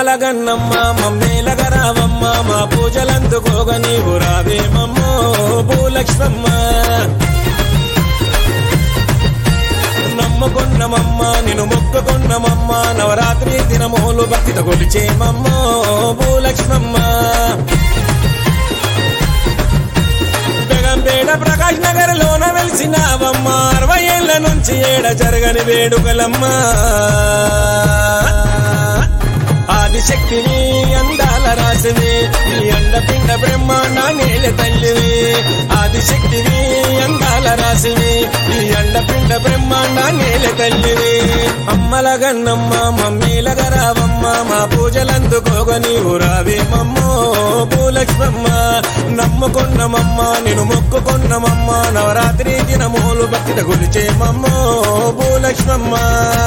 అమ్మల గన్నమ్మ మమ్మేలగరావమ్మ మా పూజలందుకోగ నీవు రావేమమ్మో భూలక్ష్మమ్మ నమ్ముకున్నమమ్మ నిన్ను మొక్కుకున్నమమ్మ నవరాత్రి దినమోలు భక్తిత కొలిచేమమ్మో భూలక్ష్మమ్మ బేగంపేట ప్రకాష్ నగర్ లోన వెలిసినావమ్మ అరవై ఏళ్ల నుంచి ఏడ జరగని వేడుకలమ్మ ఆదిశక్తిని అందాల రాసివి నీ అండపిండ బ్రహ్మాండ నేల తల్లివి ఆదిశక్తిని అందాల రాసివి నీ అండపిండ బ్రహ్మాండ నేల తల్లివి అమ్మల గన్నమ్మ మమ్మీల గరావమ్మ మా పూజలందుకోగ నీవు రావేమమ్మో భూలక్ష్మమ్మ నమ్ముకున్నమమ్మ నేను మొక్కుకున్నమమ్మ నవరాత్రి దినమూలు భక్తిత గురిచేమమ్మో భూలక్ష్మమ్మ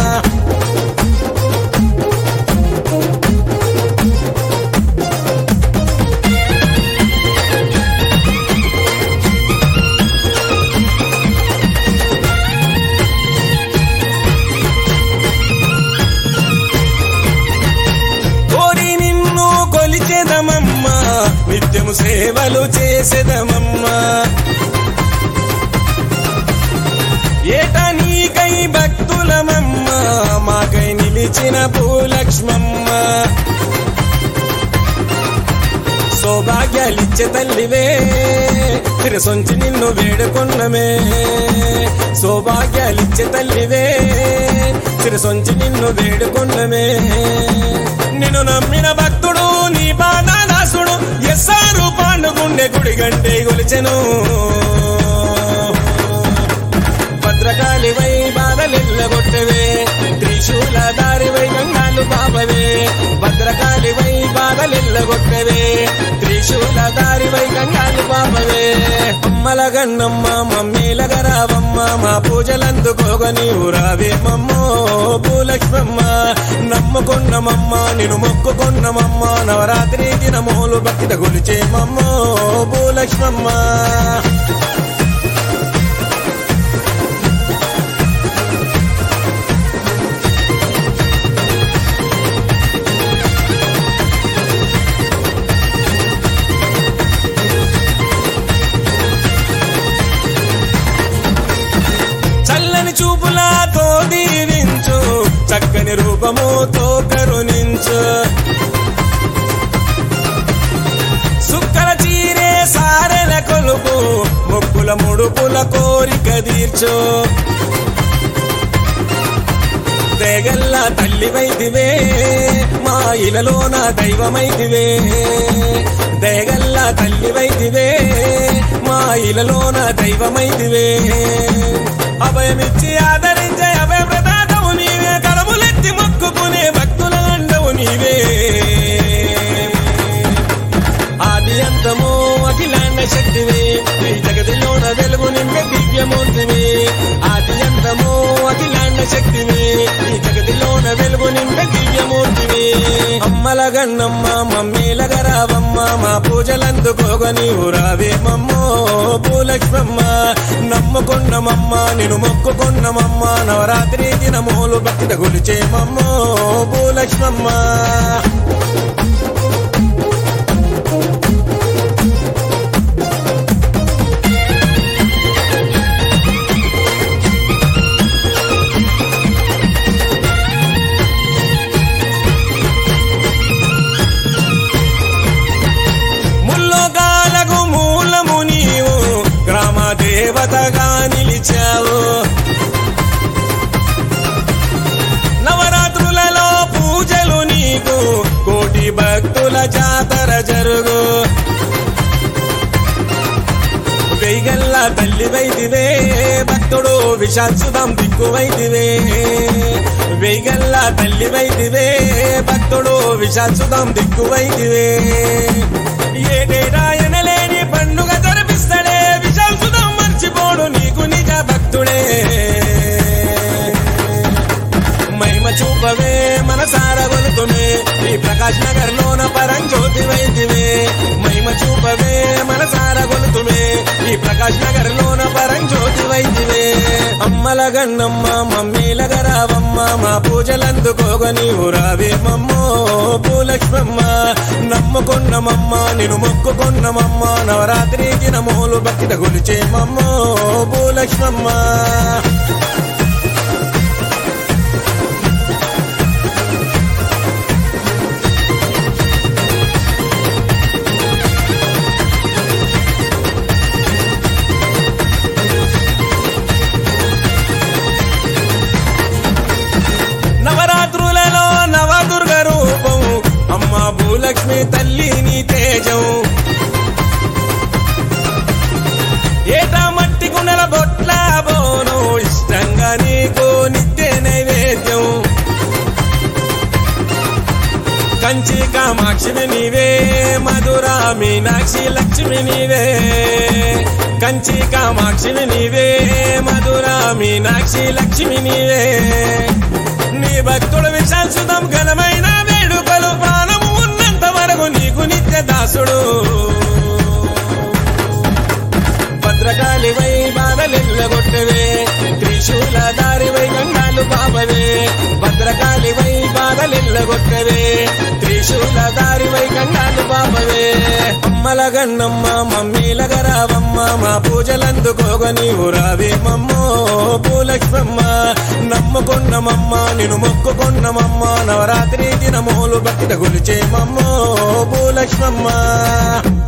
కోరి నిన్ను కొలిచెదమమ్మా నిత్యము సేవలు చేసేదమమ్మా ఏటా నీకై భక్తులమమ్మ మాకై నిలిచిన భూలక్ష్మమ్మ సౌభాగ్యాలిచ్చే తల్లివే తిరసొంచి నిన్ను వేడుకున్నమే సౌభాగ్యాలిచ్చే తల్లివే తిరసొంచి నిన్ను వేడుకున్నమే నిన్ను నమ్మిన భక్తుడు నీ బాణాసుడు ఎస్సారు పాండుగుండె గుడి గంటే గొలిచెను భద్రకాళి వై బాధలెల్లగొట్టవే త్రిశూల దారి వై గంగాలు బాబవే భద్రకాళి వై బాధలెల్లగొట్టవే త్రిశూల దారి వై గంగాలు బాబవే అమ్మల గన్నమ్మ మమ్మీల గరావమ్మ మా పూజలందుకోగ నీవు రావేమమ్మో భూలక్ష్మమ్మ నమ్ముకున్నమమ్మ నిన్ను మొక్కుకున్నమమ్మ నవరాత్రి దినమూలు భక్తిత గొలిచేమమ్మో భూలక్ష్మమ్మ చల్లని చూపులాతో దీవించు చక్కని రూపముతో కరుణించు సుక్కల చీరే సారెల కొలుపు మొక్కుల ముడుపుల కోరిక తీర్చు దేగల్లా తల్లి వైదివే మా ఇలలోన దైవమైదివే దేగల్లా తల్లి వైదివే మా ఇలలోన దైవమైదివే అభయమిచ్చి ఆదరించే అభయ ప్రదాతవు నీవే కలములెత్తి మొక్కుకునే భక్తుల అండవు నీవే ఆది అంతము అఖిలాండ శక్తివి ఈ జగతిలోన వెలుగు నింపే దివ్యమూర్తివి ఆది అంతము అఖిలాండ శక్తివి ఈ జగతిలోన వెలుగు నింపే దివ్యమూర్తివి అమ్మల గన్నమ్మ మమ్మీల గరావమ్మ మా పూజలందుకోగ నీవు రావేమమ్మో భూలక్ష్మమ్మ నమ్ముకున్నమమ్మ నిన్ను మొక్కుకున్నమమ్మ నవరాత్రి దినమూలు భక్తిత గులిచేమమ్మో భూలక్ష్మమ్మ ముల్లోకాలకు మూలము నీవు గ్రామ దేవతగా నిలిచావు నవరాత్రులలో పూజలు నీకు కోటి భక్తుల జాతర జరుగు వెయ్యగల్ల తల్లి వైదివే భక్తుడు విశాల్సుదాం దిక్కు వైదివే వెయ్యగల్ల తల్లి వైదివే భక్తుడు విశాల్సుదాం దిక్కు వైదివే ఏటేటాయనలేని పండుగ జరిపిస్తాడే విశాల్సుదాం మర్చిపోడు నీకు నిజ భక్తుడే మహిమ చూపవే మనసార గొలుతునే ఈ ప్రకాష్ నగర్ లోన పరంజ్యోతి వైద్యవే మహిమ చూపవే మనసార గొలుతుమే ఈ ప్రకాష్ నగర్ లోన పరంజ్యోతి వైద్యవే అమ్మల గన్నమ్మ మమ్మీలగరావమ్మ మా పూజలందుకోగ నీవు రావేమమ్మో భూలక్ష్మమ్మ నమ్ముకున్నమమ్మ నేను మొక్కుకున్నమమ్మ నవరాత్రి దినమూలు భక్తిట గొలిచేమమ్మో భూలక్ష్మమ్మ నవరాత్రులలో నవదుర్గ రూపం అమ్మ భూలక్ష్మి తల్లి నీ తేజం ఏటా మట్టి గుణల బొట్ల బోను ఇష్టంగా నీకు నిత్య నైవేద్యం కంచి కామాక్షిని నీవే మధురా మీనాక్షి లక్ష్మి నీవే కంచి కామాక్షిని నీవే మధురా మీనాక్షి లక్ష్మి నీవే నీ భక్తుడు విశాల్సుతం ఘనమైన వేడుకలు ప్రాణము ఉన్నంత వరకు నీకు నిత్య దాసుడు భద్రకాళి వై బాధలెల్లగొట్టవే త్రిశూల దారి వై గంగాలు బాబవే భద్రకాళి వై బాధలెల్లగొట్టవే త్రిశూల దారి వై గంగాలు బాబవే అమ్మల గన్నమ్మ మమ్మీలగరావమ్మ మా పూజలందుకోగ నీవు రావేమమ్మో భూలక్ష్మమ్మ నమ్ముకున్నమమ్మ నేను మొక్కుకున్నమమ్మ నవరాత్రి దినమూలు భక్తిట గొలిచేమమ్మో భూలక్ష్మమ్మ